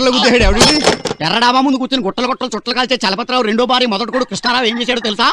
డాబాలో గుద్దేశాడు ఎవడి ఎర్ర డాబా ముందు కూర్చొని గుట్టలు గుట్టలు చుట్టలు కాల్చే చలపతిరావు రెండో బారి మొదటి కూడా కృష్ణారావు ఏం చేశాడో తెలుసా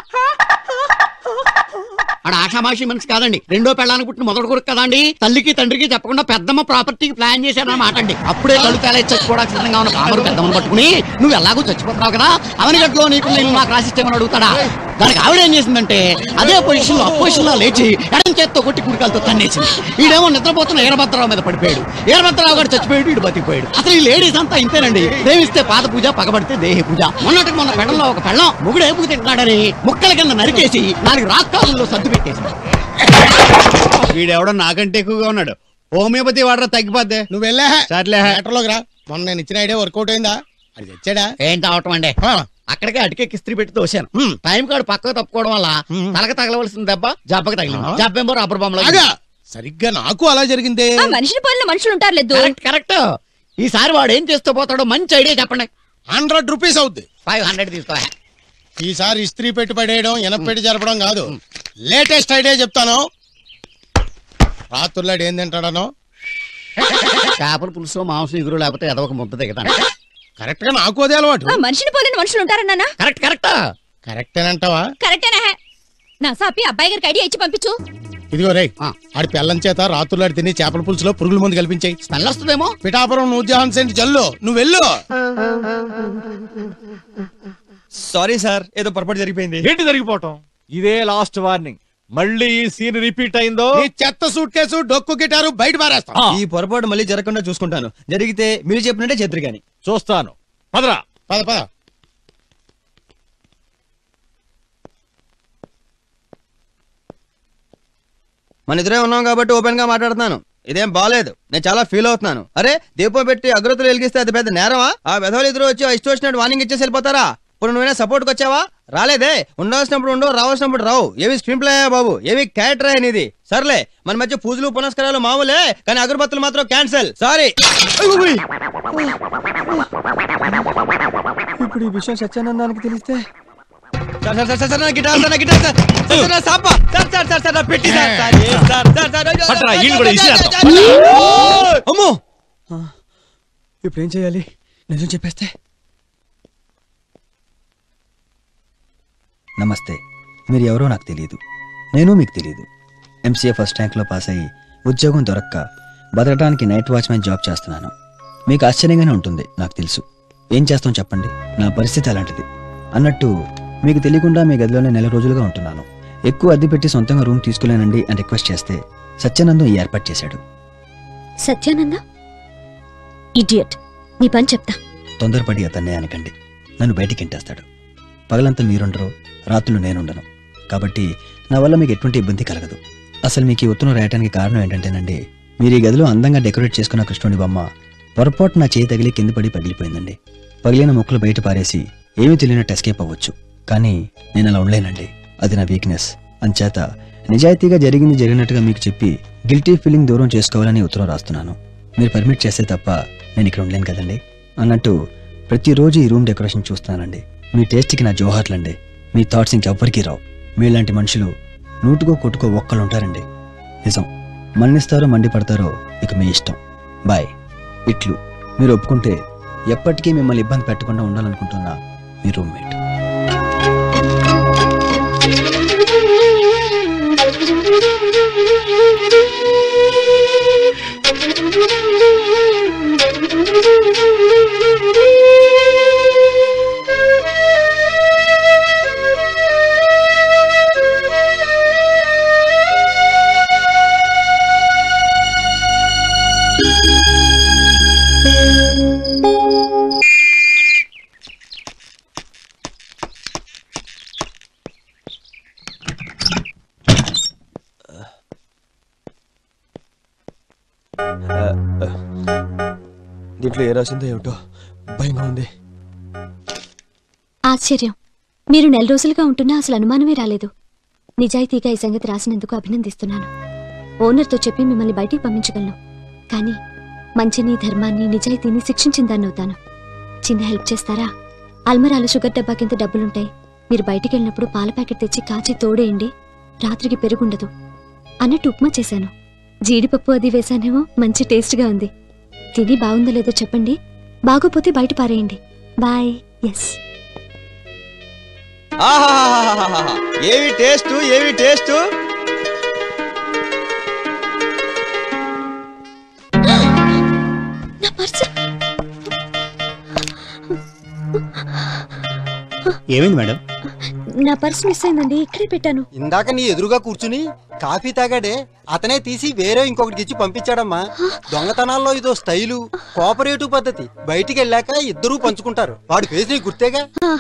ఆడ ఆషామాషి మనిషి కాదండి రెండో పెళ్ళానికి పుట్టిన మొదటి కొడుకు కదండి తల్లికి తండ్రికి చెప్పకుండా పెద్దమ్మ ప్రాపర్టీకి ప్లాన్ చేశారన్నమాట అండి అప్పుడే కళ్ళు తేలేసి చచ్చిపోవడానికి సిద్ధంగా ఉన్న పామరు పెద్దమ్మను పట్టుకుని నువ్వు ఎలాగో చచ్చిపోతున్నావు కదా అవనిగట్లో నీకు నేను నాకు రాసిస్తేమని అడుగుతాడా దానికి ఆవిడ ఏం చేసిందంటే అదే పొజిషన్ లో అపోజిషన్ లో లేచి ఎడం చేత్తో కొట్టి కుడికాలతో తన్నేసింది ఈడేమో నిద్రపోతున్న ఈరభద్రరావు మీద పడిపోయాడు ఈరభద్రరావు గారు చచ్చిపోయాడు ఇటు బతికిపోయాడు అసలు ఈ లేడీస్ అంతా ఇంతేనండి ప్రేమిస్తే పాద పూజ పగబడితే దేహి పూజ మొన్నటికి మొన్న పెళ్ళంలో ఒక పెళ్ళం మొగుడు ఏపుకు తింటున్నాడని ముక్కల కింద నరికేసి నాలుగు రాత్కాలంలో సర్దు పెట్టేసింది వీడెవడో నాకంటే ఎక్కువగా ఉన్నాడు హోమియోపతి వాడరా తగ్గిపోద్ది నువ్వు వెళ్ళా సర్లే మ్యాటర్లోకి రా మొన్న నేను ఇచ్చిన ఐడియా వర్కౌట్ అయిందా అది తెచ్చాడా ఏం తావటం అండి ఆ, అక్కడికే అటుకే ఇస్త్రీ పెట్టి తోశాను టైం కాడు పక్కకు తప్పుకోవడం వల్ల తలక తగలవలసిన దెబ్బ జబ్బకి తగిలింది ఆ. జబ్బేమో రబ్బర్ బొమ్మలో ఆగా సరిగ్గా నాకు అలా జరిగిందే ఆ మనిషిని పోలిన మనుషులు ఉంటారు లేదు కరెక్ట్ కరెక్ట్ ఈసారి వాడు ఏం చేస్తూ పోతాడో మంచి ఐడియా చెప్పండి హండ్రెడ్ రూపీస్ అవుద్ది ఫైవ్ హండ్రెడ్ తీసుకో ఈసారి ఇస్త్రీ పెట్టి పడేయడం ఎనపెట్టి జరపడం కాదు లేటెస్ట్ ఐడియా చెప్తాను రాత్రులాడు ఏం తింటాడనో చేపల పులుసు మాంసం ఎగురు లేకపోతే ఏదో ఒక ముద్ద దిగతాను కరెక్ట్ గా నాకు అదే అలవాటు ఆ మనిషిని పోలిన మనుషులు ఉంటారన్నానా కరెక్ట్ కరెక్ట్ కరెక్టేనంటావా కరెక్టేనా నా సాపి అబ్బాయి గారికి ఐడియా ఇచ్చి పంపించు ఇదిగో రే ఆ. ఆడి పిల్లం చేత రాత్రులాడు తిని చేపల పులుసులో పురుగుల మందు కల్పించాయి స్మెల్ వస్తుందేమో పిఠాపురం నూర్జహాన్ సెంట్ జల్లు నువ్వు వెళ్ళు సారీ సార్ ఏదో పొరపాటు జరిగిపోయింది ఏంటి జరిగిపోవటం ఇదే లాస్ట్ వార్నింగ్ మళ్ళీ ఈ సీన్ రిపీట్ అయిందో ఈ చెత్త సూట్ కేసు డొక్కు గిటారు బయట పారేస్తా ఆ, ఈ పొరపాటు మళ్ళీ జరగకుండా చూసుకుంటాను జరిగితే మీరు చెప్పినట్టే చెద్దరు గాని చూస్తాను పదరా పద పద మన ఇద్దరే ఉన్నాం కాబట్టి ఓపెన్ గా మాట్లాడుతున్నాను ఇదేం బాలేదు నేను చాలా ఫీల్ అవుతున్నాను అరే దీపం పెట్టి అగ్రతులు వెలిగిస్తే అది పెద్ద నేరమా ఆ వెధవలు ఇద్దరు వచ్చి ఆ ఇష్టం వచ్చినట్టు వార్నింగ్ ఇచ్చేసి వెళ్ళిపోతారా ఇప్పుడు నువ్వైనా సపోర్ట్కి వచ్చావా రాలేదే ఉండాల్సినప్పుడు ఉండవు రావాల్సినప్పుడు రావు ఏవి స్క్రీన్ ప్లే బాబు ఏవి క్యారెక్టర్ అనేది సర్లే మన మధ్య పూజలు పునస్కారాలు మామూలే కానీ అగరబత్తులు మాత్రం క్యాన్సల్ సారీ ఇప్పుడు ఈ విషయం సత్యానందానికి తెలిస్తే sir sir sir sir sir నా గిటార్ సార్ నా గిటార్ సార్ సార్ సార్ నా సాప సార్ సార్ సార్ సార్ నా పెట్టి సార్ సార్ ఏ సార్ సార్ సార్ అయ్యో, పట్రా, సార్, ఈయన కూడా సార్, ఇసిరేద్దాం. సార్, సార్, అమ్మో ఆ, ఇప్పుడు ఏం చేయాలి నిజం చెప్పేస్తే నమస్తే మీరు ఎవరో నాకు తెలియదు నేను మీకు తెలియదు ఎంసీఏ ఫస్ట్ ర్యాంక్లో పాస్ అయ్యి ఉద్యోగం దొరక్క బతకడానికి నైట్ వాచ్మెన్ జాబ్ చేస్తున్నాను మీకు ఆశ్చర్యంగానే ఉంటుంది నాకు తెలుసు ఏం చేస్తాం చెప్పండి నా పరిస్థితి అలాంటిది అన్నట్టు మీకు తెలియకుండా మీ గదిలోనే నెల రోజులుగా ఉంటున్నాను ఎక్కువ అద్దె పెట్టి సొంతంగా రూమ్ తీసుకోలేనండి అని రిక్వెస్ట్ చేస్తే సత్యానందం ఈ ఏర్పాటు చేశాడు సత్యానంద ఇడియట్ నీ పని చెప్తా తొందరపడి అతన్నే అనకండి నన్ను బయటికి ఇంటేస్తాడు పగలంతా మీరుండరు రాత్రులు నేనుండను కాబట్టి నా వల్ల మీకు ఎటువంటి ఇబ్బంది కలగదు అసలు మీకు ఈ ఉత్తరం రాయడానికి కారణం ఏంటంటేనండి మీరు ఈ గదిలో అందంగా డెకరేట్ చేసుకున్న కృష్ణుడి బొమ్మ పొరపాటు నా చేయి తగిలి కింద పడి పగిలిపోయిందండి పగిలిన ముక్కలు బయట పారేసి ఏమీ తెలియనట్టు ఎస్కేప్ అవ్వచ్చు కానీ నేను అలా ఉండలేనండి అది నా వీక్నెస్ అంచేత నిజాయితీగా జరిగింది జరిగినట్టుగా మీకు చెప్పి గిల్టీ ఫీలింగ్ దూరం చేసుకోవాలని ఉత్తరం రాస్తున్నాను మీరు పర్మిట్ చేస్తే తప్ప నేను ఇక్కడ ఉండలేను కదండి అన్నట్టు ప్రతిరోజు ఈ రూమ్ డెకరేషన్ చూస్తానండి మీ టేస్ట్కి నా జోహార్లండి మీ థాట్స్ ఇంకెవ్వరికీ రావు మీలాంటి మనుషులు నూటుకో కొట్టుకో ఒక్కళ్ళు ఉంటారండి నిజం మన్నిస్తారో మండిపడతారో ఇక మీ ఇష్టం బాయ్ ఇట్లు మీరు ఒప్పుకుంటే ఎప్పటికీ మిమ్మల్ని ఇబ్బంది పెట్టకుండా ఉండాలనుకుంటున్నా మీ రూమ్మేట్ దీంట్లో ఏ రాసిందో ఏమిటో భయంగా ఉంది ఆశ్చర్యం మీరు నెల రోజులుగా ఉంటున్నా అసలు అనుమానమే రాలేదు నిజాయితీగా ఈ సంగతి రాసినందుకు అభినందిస్తున్నాను ఓనర్తో చెప్పి మిమ్మల్ని బయటికి పంపించగలను కానీ మంచిని ధర్మాన్ని నిజాయితీని శిక్షించిన దాన్ని అవుతాను చిన్న హెల్ప్ చేస్తారా అల్మరాలు షుగర్ డబ్బా కింద డబ్బులుంటాయి మీరు బయటికి వెళ్ళినప్పుడు పాల ప్యాకెట్ తెచ్చి కాచి తోడేయండి రాత్రికి పెరుగుండదు అన్నట్టు ఉప్మా చేశాను జీడిపప్పు అది వేశానేమో మంచి టేస్ట్గా ఉంది తిని బాగుందో లేదో చెప్పండి బాగోపోతే బయట పారేయండి బాయ్ ఎస్ ఆహాహాహాహాహా. ఏవి టేస్ట్ ఏవి టేస్ట్ నా పర్సు ఏమైంది మేడం నా పర్సు మిస్ అయిందండి ఇక్కడే పెట్టాను ఇందాక నీ ఎదురుగా కూర్చుని కాఫీ తాగాడే అతనే తీసి వేరే ఇంకొకటికి ఇచ్చి పంపించాడమ్మా దొంగతనాల్లో ఇదో స్టైలు కోఆపరేటివ్ పద్ధతి బయటికి వెళ్ళాక ఇద్దరూ పంచుకుంటారు వాడి ఫేస్ నీకు గుర్తేగా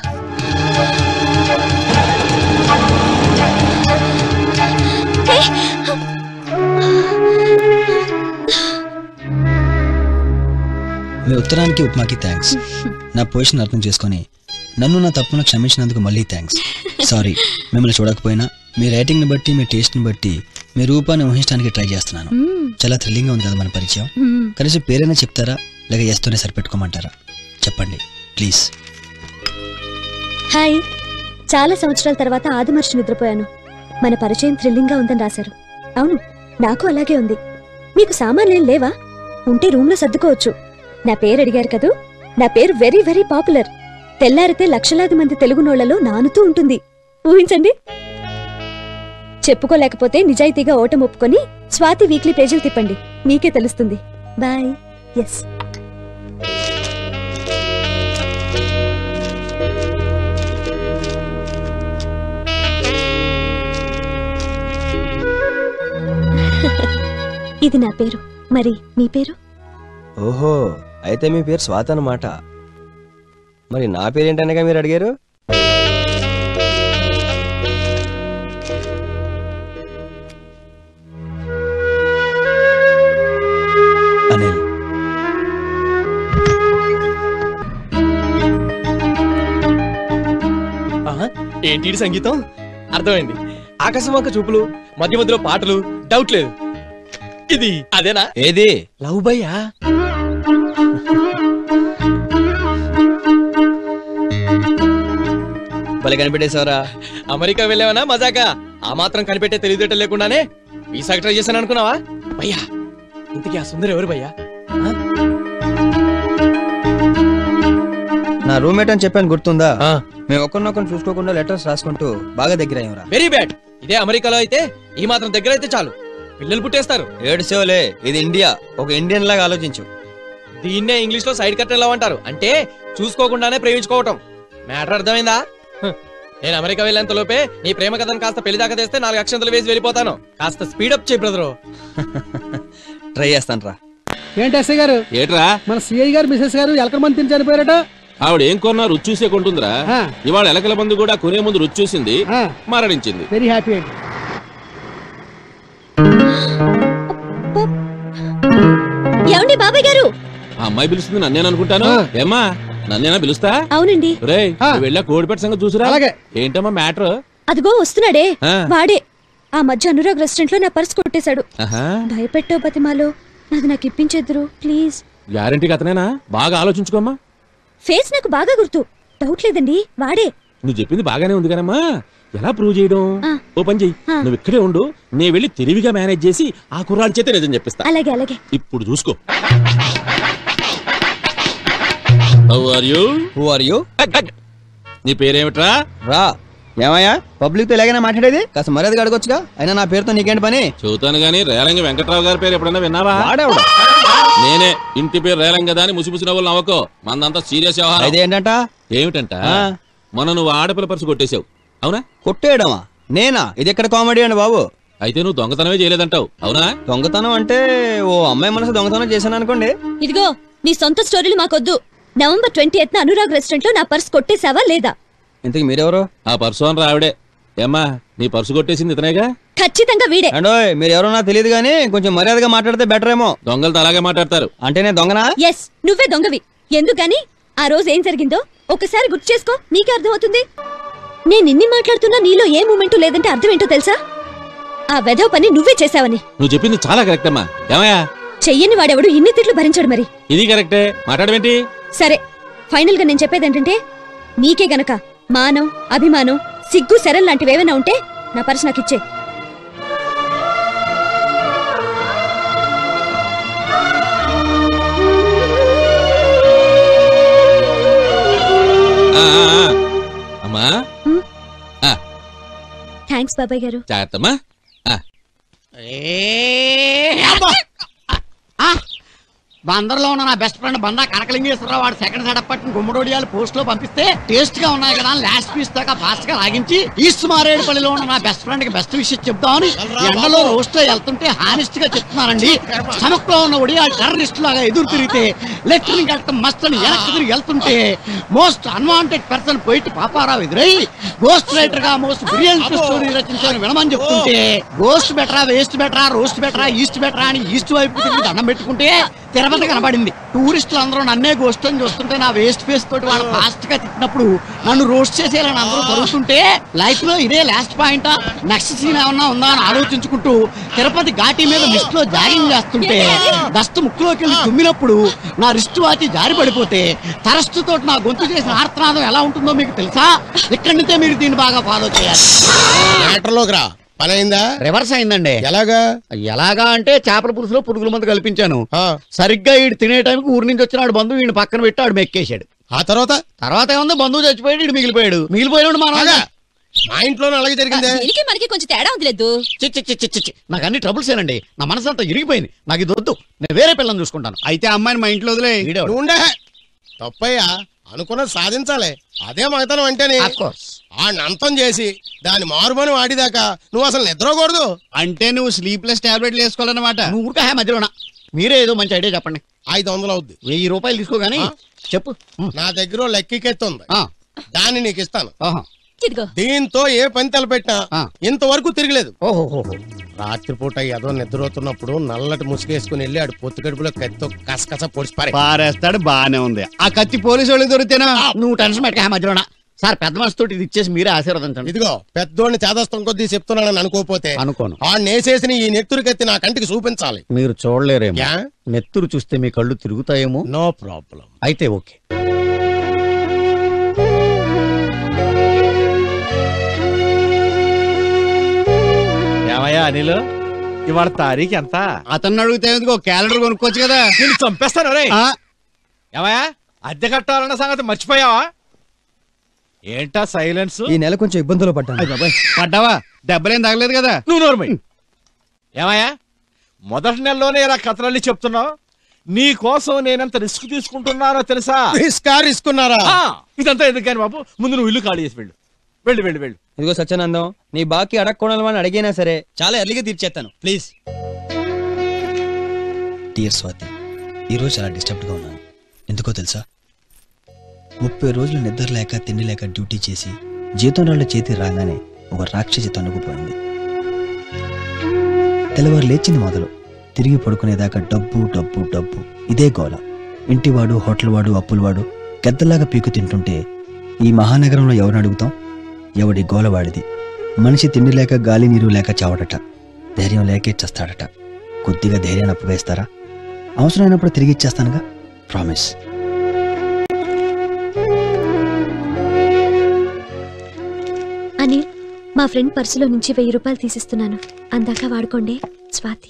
మీ ఉత్తరానికి ఉప్మాకి థ్యాంక్స్ నా పొజిషన్ అర్థం చేసుకొని నన్ను నా తప్పును క్షమించినందుకు మళ్ళీ థ్యాంక్స్ సారీ మిమ్మల్ని చూడకపోయినా మీ రైటింగ్ని బట్టి మీ టేస్ట్ని బట్టి మీ రూపాన్ని ఊహించడానికి ట్రై చేస్తున్నాను మ్మ్. చాలా థ్రిల్లింగ్గా ఉంది కదా మన పరిచయం మ్మ్. కనీసం పేరైనా చెప్తారా లేక ఎస్తూనే సరిపెట్టుకోమంటారా చెప్పండి ప్లీజ్ హాయ్ చాలా సంవత్సరాల తర్వాత ఆదిమర్చి నిద్రపోయాను మన పరిచయం థ్రిల్లింగ్ గా ఉందని రాశారు అవును నాకు అలాగే ఉంది మీకు సామాన్లేం లేవా ఉంటే రూమ్ లో సర్దుకోవచ్చు నా పేరు అడిగారు కదూ నా పేరు వెరీ వెరీ పాపులర్ తెల్లారితే లక్షలాది మంది తెలుగునోళ్లలో నానుతూ ఉంటుంది ఊహించండి చెప్పుకోలేకపోతే నిజాయితీగా ఓటం ఒప్పుకొని స్వాతి వీక్లీ పేజీలు తిప్పండి మీకే తెలుస్తుంది బాయ్ ఎస్ ఇది నా పేరు మరి మీ పేరు ఓహో అయితే మీ పేరు స్వాత అన్నమాట మరి నా పేరేంటనగా మీరు అడిగారు అనిల్ ఏంటి ఈ సంగీతం అర్థమైంది ఆకాశం వంక చూపులు మధ్య మధ్యలో పాటలు డౌట్ లేదు ఇది అదేనా ఏది లవ్ భయ్యా భలే కనిపెట్టేశావరా అమెరికా వెళ్ళావనా మజాకా ఆ మాత్రం కనిపెట్టే తెలివితేటలు లేకుండానే వీసాకి ట్రై చేశాను అనుకున్నావా భయ్యా ఇంతకీ ఆ సుందరి ఎవరు భయ్యా నా రూమ్మేట్ అని చెప్పాను గుర్తుందా మేము ఒకరినొకరు చూసుకోకుండా లెటర్స్ రాసుకుంటూ బాగా దగ్గర అయ్యారా వెరీ బ్యాడ్ ఇదే అమెరికాలో అయితే ఈ మాత్రం దగ్గర అయితే చాలు పిల్లలు పుట్టేస్తారు ఏడ్చేవలే ఇది ఇండియా ఒక ఇండియన్ లాగా ఆలోచించు దీన్నే ఇంగ్లీష్ లో సైడ్ కట్ ఎలా అంటారు అంటే చూసుకోకుండానే ప్రేమించుకోవటం మ్యాటర్ అర్థమైందా హ్. నేను అమెరికా వెళ్ళేంత లోపే నీ ప్రేమ కథను కాస్త పెళ్లి దాకా తెస్తే నాలుగు అక్షంతలు వేసి వెళ్ళిపోతాను కాస్త స్పీడప్ చేయి బ్రదరు ట్రై చేస్తాను రా ఏంటి ఎస్ఐ గారు ఏట్రా మన సిఐ గారు మిసెస్ గారు ఎలకల మంది తిని చనిపోయారట ఆవిడ ఏం కొన్నా రుచి చూసే కొంటుందిరా ఆ. ఇవాళ ఎలకల మందు కూడా కొనే ముందు రుచి చూసింది ఆ. మరణించింది వెరీ హ్యాపీ అండి ఏమండి బాబాయ్ గారు ఆ అమ్మాయి పిలుస్తుంది నన్నేను అనుకుంటాను ఏమ్మా నన్నేనా పిలుస్తా అవునండి రే ఆ. వెళ్ళా కోడిపెట్ట సంగతి చూసురా అలాగే. ఏంటమ్మా మ్యాటర్ అదిగో వస్తున్నాడే ఆ. వాడే ఆ మధ్య అనురాగ్ రెస్టారెంట్ లో నా పర్స్ కొట్టేశాడు భయపెట్టో బతిమాలో నాది నాకు ఇప్పించేద్దరు ప్లీజ్ గ్యారంటీకి అతనేనా బాగా ఆలోచించుకోమ్మా ఫేస్ నాకు బాగా గుర్తు డౌట్ లేదండి వాడే నువ్వు చెప్పింది బాగానే ఉంది కదమ్మా ఎలా ప్రూవ్ చేయడం ఆ. ఓ పని చెయ్యి ఆ. నువ్వు ఇక్కడే ఉండు నేను వెళ్ళి తెలివిగా మేనేజ్ చేసి ఆ కుర్రాడి చేతే నిజం చెప్పిస్తా అలాగే అలాగే ఇప్పుడు చూసుకో how are you who are you నీ పేరేమిట్రా రా ఏమయ్యా పబ్లిక్ తో ఎలాగైనా మాట్లాడేది కాస్త మర్యాదగా అడగొచ్చుగా అయినా నా పేరుతో నీకేంటి పని చూతాను గాని రేలంగి వెంకట్రావు గారి పేరు ఎప్పుడైనా విన్నావా వాడేవాడు నేనే ఇంటి పేరు రేలంగ దాని ముసిముసి నవ్వులు నవ్వకో మందంతా సీరియస్ వ్యవహారం అయితే ఏంటంట ఏమిటంట ఆ. మొన్న నువ్వు ఆడపిల్ల పరుసు కొట్టేశావు అవునా కొట్టేయడమా నేనా ఇది ఎక్కడ కామెడీ అండి బాబు అయితే నువ్వు దొంగతనమే చేయలేదంటావు అవునా దొంగతనం అంటే ఓ అమ్మాయి మనసు దొంగతనం చేశాను అనుకోండి ఇదిగో నీ సొంత స్టోరీలు మాకొద్దు November twenty eighth Anurag restaurant లో నా పర్స్ కొట్టేశావా లేదా ఇంతకు మీరెవరు ఆ పర్సు అని రావిడే ఏమ్మా నీ పర్సు కొట్టేసింది ఇతనేగా ఖచ్చితంగా వీడే అండోయ్ మీరు ఎవరో నాకు తెలియదు కానీ కొంచెం మర్యాదగా మాట్లాడితే బెటర్ ఏమో దొంగలతో అలాగే మాట్లాడతారు అంటే నేను దొంగనా ఎస్ నువ్వే దొంగవి ఎందుకని ఆ రోజు ఏం జరిగిందో ఒకసారి గుర్తు చేసుకో నీకే అర్థమవుతుంది నేను ఇన్ని మాట్లాడుతున్నా నీలో ఏ మూమెంట్ లేదంటే అర్థం ఏంటో తెలుసా ఆ వెధవ పని నువ్వే చేశావని నువ్వు చెప్పింది చాలా కరెక్ట్ అమ్మా ఏమయ్యా చెయ్యని వాడెవడు ఇన్ని తిట్లు భరించాడు మరి ఇది కరెక్టే మాట్లాడమేంటి సరే ఫైనల్ గా నేను చెప్పేది ఏంటంటే నీకే గనక మానం అభిమానం సిగ్గు శరం లాంటివి ఏమైనా ఉంటే నా పర్స్ నాకు ఇచ్చే థ్యాంక్స్ బాబాయ్ గారు జాగ్రత్తమ్మా ఆ, ఏ అబ్బా! ఆ! బందర్లో ఉన్న నా బెస్ట్ ఫ్రెండ్ బందా కనకలింగేశ్వరరావు వాడు సెకండ్ సెటప్ పట్టిన గుమ్మడోడియాలు పోస్ట్ లో పంపిస్తే టేస్ట్ గా ఉన్నాయి కదా లాస్ట్ పీస్ దాకా ఫాస్ట్ గా లాగించి ఈస్ట్ మారేడుపల్లిలో ఉన్న నా బెస్ట్ ఫ్రెండ్ కి బెస్ట్ విషయం చెప్తామని ఎండలో రోస్ట్ వెళ్తుంటే హానెస్ట్ గా చెప్తున్నానండి స్టమక్ లో ఉన్న ఒడియాలు టెర్రరిస్ట్ లాగా ఎదురు తిరిగితే లెఫ్టినెంట్ వెళ్ళటం మస్త్ అని వెనక్కి తిరిగి వెళ్తుంటే most unwanted person poet Paparao ఎదురై గోస్ట్ రైటర్ గా మోస్ట్ బ్రిలియంట్ స్టోరీ రచించాలని వినమని చెప్తుంటే గోస్ట్ బెటరా వేస్ట్ బెటరా రోస్ట్ బెటరా ఈస్ట్ బెటరా అని ఈస్ట్ వైపు తిరిగి దండం పెట్టుకుంటే తిరుపతి కనబడింది టూరిస్టులు అందరూ నన్నే గోస్ట్ అని చూస్తుంటే నా వేస్ట్ ఫేస్ తోటి వాళ్ళు ఫాస్ట్ గా తిట్టినప్పుడు నన్ను రోస్ట్ చేసేయాలని అందరూ జరుగుతుంటే లైఫ్ లో ఇదే లాస్ట్ పాయింట్ నెక్స్ట్ సీన్ ఏమన్నా ఉందా అని ఆలోచించుకుంటూ తిరుపతి ఘాటి మీద లిస్ట్ లో జాగింగ్ చేస్తుంటే దస్తు ముక్కులోకి వెళ్ళి తుమ్మినప్పుడు నా రిస్ట్ వాచి జారి పడిపోతే తరస్తు తోటి నా గొంతు చేసిన ఆర్తనాదం ఎలా ఉంటుందో మీకు తెలుసా ఇక్కడి నుంచే మీరు దీన్ని బాగా ఫాలో చేయాలి మ్యాటర్లోకి రా పని అయిందా రివర్స్ అయిందండి ఎలాగా ఎలాగా అంటే చేపల పులుసులో పురుగుల మందు కల్పించాను ఆ, సరిగ్గా ఈడు తినే టైంకి ఊరి నుంచి వచ్చినాడు బంధువు ఈయన పక్కన పెట్టి ఆడు మెక్కేశాడు ఆ తర్వాత తర్వాత ఏముంది బంధువు చచ్చిపోయాడు ఈడు మిగిలిపోయాడు మిగిలిపోయాడు మా ఆగా. మా ఇంట్లోనే అలాగే జరిగిందే దీనికి మనకి కొంచెం తేడా ఉంది లేదు చి చి చి చి చి చి. నాకు అన్ని ట్రబుల్స్ ఏనండి నా మనసు అంతా ఇరిగిపోయింది నాకు ఇది వద్దు నేను వేరే పిల్లని చూసుకుంటాను అయితే అమ్మాయిని మా ఇంట్లో వదిలే వీడేవాడు. నువ్వు ఉండే తప్పయ్యా అనుకున్నది సాధించాలి అదే మగతనం అంటేనే Of course. ఆ నంతం చేసి దాని మారుమని వాడిదాకా నువ్వు అసలు నిద్రకూడదు అంటే నువ్వు స్లీప్లెస్ టాబ్లెట్లు వేసుకోవాలన్నమాట నువ్వు ఊరికే హే మధ్యలోన మీరే ఏదో మంచి ఐడియా చెప్పండి ఐదు వందలు అవుద్ది వెయ్యి రూపాయలు తీసుకోగాని ఆ? చెప్పు ఉం. నా దగ్గర లెక్కికెత్తి ఉంది ఆ, దాన్ని నీకు ఇస్తాను ఆహా. ఇదిగో దీంతో ఏ పని తలపెట్టినా ఆ. ఇంతవరకు తిరగలేదు ఓహో రాత్రిపూట ఏదో నిద్రపోతున్నప్పుడు నల్లటి ముసుగేసుకుని వెళ్ళి ఆడు పొత్తు కడుపులో కత్తితో కసకస పొడిచిపారే పారేస్తాడు బానే ఉంది ఆ కత్తి పోలీసు వాళ్ళకి దొరికితేనా నువ్వు టెన్షన్ పెట్టక హే మధ్యలోన సార్ పెద్ద మనసు తోటి ఇది ఇచ్చేసి మీరే ఆశీర్వదించండి ఇదిగో పెద్దోడిని చేదస్తం కొద్దీ చెప్తున్నానని అనుకోపోతే అనుకోను ఆ నేసేసిన ఈ నెత్తురు కత్తి నా కంటికి చూపించాలి మీరు చూడలేరేమో యా? నెత్తురు చూస్తే మీ కళ్ళు తిరుగుతాయేమో నో ప్రాబ్లం అయితే ఓకే ఏమయ్యా అనిల్ ఇవాళ తారీఖు ఎంత అతన్ని అడిగితే ఎందుకు క్యాలెండర్ కొనుక్కోవచ్చు కదా నేను చంపేస్తాను రే ఆ, ఏమయ్యా అద్దె కట్టాలన్న సంగతి మర్చిపోయావా ఏంటా సైలెన్స్ ఈ నెల కొంచెం ఇబ్బందులు పడ్డాను అయ్ బాబోయ్, పడ్డావా దెబ్బలేం తగలేదు కదా నువ్వు నోర్మై ఏమయ్యా మొదటి నెలలోనే ఇలా కథలన్నీ చెప్తున్నావు నీ కోసం నేనెంత రిస్క్ తీసుకుంటున్నానో తెలుసా రిస్క్ రిస్కున్నారా ఆ, ఇదంతా ఎందుకు కానీ బాబు ముందు నువ్వు ఇల్లు ఖాళీ చేసి వెళ్ళు వెళ్ళు వెళ్ళు వెళ్ళు ఇదిగో సత్యానందం నీ బాకీ అడగకూడదని అడిగినా సరే చాలా ఎర్లీగా తీర్చేస్తాను ప్లీజ్ డియర్ స్వాతి ఈరోజు చాలా డిస్టర్బ్డ్గా ఉన్నాను ఎందుకో తెలుసా ముప్పై రోజులు నిద్ర లేక తిండి లేక డ్యూటీ చేసి జీతం రాళ్ళ చేతి రాగానే ఒక రాక్షసి తన్నుకుపోయింది తెల్లవారు లేచింది మొదలు తిరిగి పడుకునేదాకా డబ్బు డబ్బు డబ్బు ఇదే గోల ఇంటివాడు హోటల్ వాడు అప్పులవాడు గద్దలాగా పీకు తింటుంటే ఈ మహానగరంలో ఎవరిని అడుగుతాం ఎవడి గోలవాడిది మనిషి తిండి లేక గాలి నీరు లేక చావడట ధైర్యం లేకే చస్తాడట కొద్దిగా ధైర్యాన్ని అప్పువేస్తారా అవసరమైనప్పుడు తిరిగి ఇచ్చేస్తానుగా ప్రామిస్ అని మా ఫ్రెండ్ పర్సులో నుంచి వెయ్యి రూపాయలు తీసిస్తున్నాను అందాక వాడుకోండి స్వాతి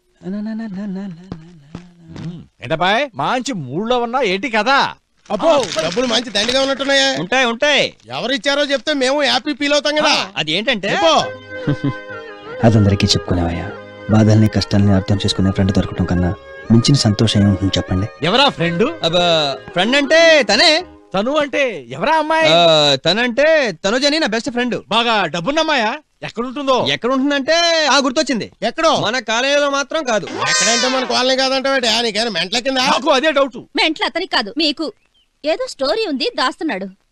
ఏంటబాయ్ మంచి మూడ్లో ఉన్నా ఏంటి కదా అబ్బో డబ్బులు మంచి దండిగా ఉన్నట్టున్నాయా ఉంటాయి ఉంటాయి ఎవరు ఇచ్చారో చెప్తే మేము హ్యాపీ ఫీల్ అవుతాం కదా అది ఏంటంటే చెప్పు. అదందరికీ చెప్పుకునేవయ్యా బాధల్ని కష్టాల్ని అర్థం చేసుకునే ఫ్రెండ్ దొరకటం కన్నా మించిన సంతోషం ఏముంటుంది చెప్పండి ఎవరా ఫ్రెండ్ ఫ్రెండ్ అంటే తనే తను అంటే ఎవరా అమ్మాయి తనంటే తనుజని నా బెస్ట్ ఫ్రెండ్ బాగా డబ్బున్నమ్మాయా ఎక్కడుంటుందో ఎక్కడ ఉంటుందంటే ఆ గుర్తొచ్చింది ఎక్కడో మన కాలేజీలో మాత్రం కాదు ఎక్కడంటే మన కాలనీ కాదంటే నీకేనా మెంట్ల కింద నాకు అదే డౌట్ మెంట్లు అతనికి కాదు మీకు ఏదో స్టోరీ ఉంది దాస్తున్నాడు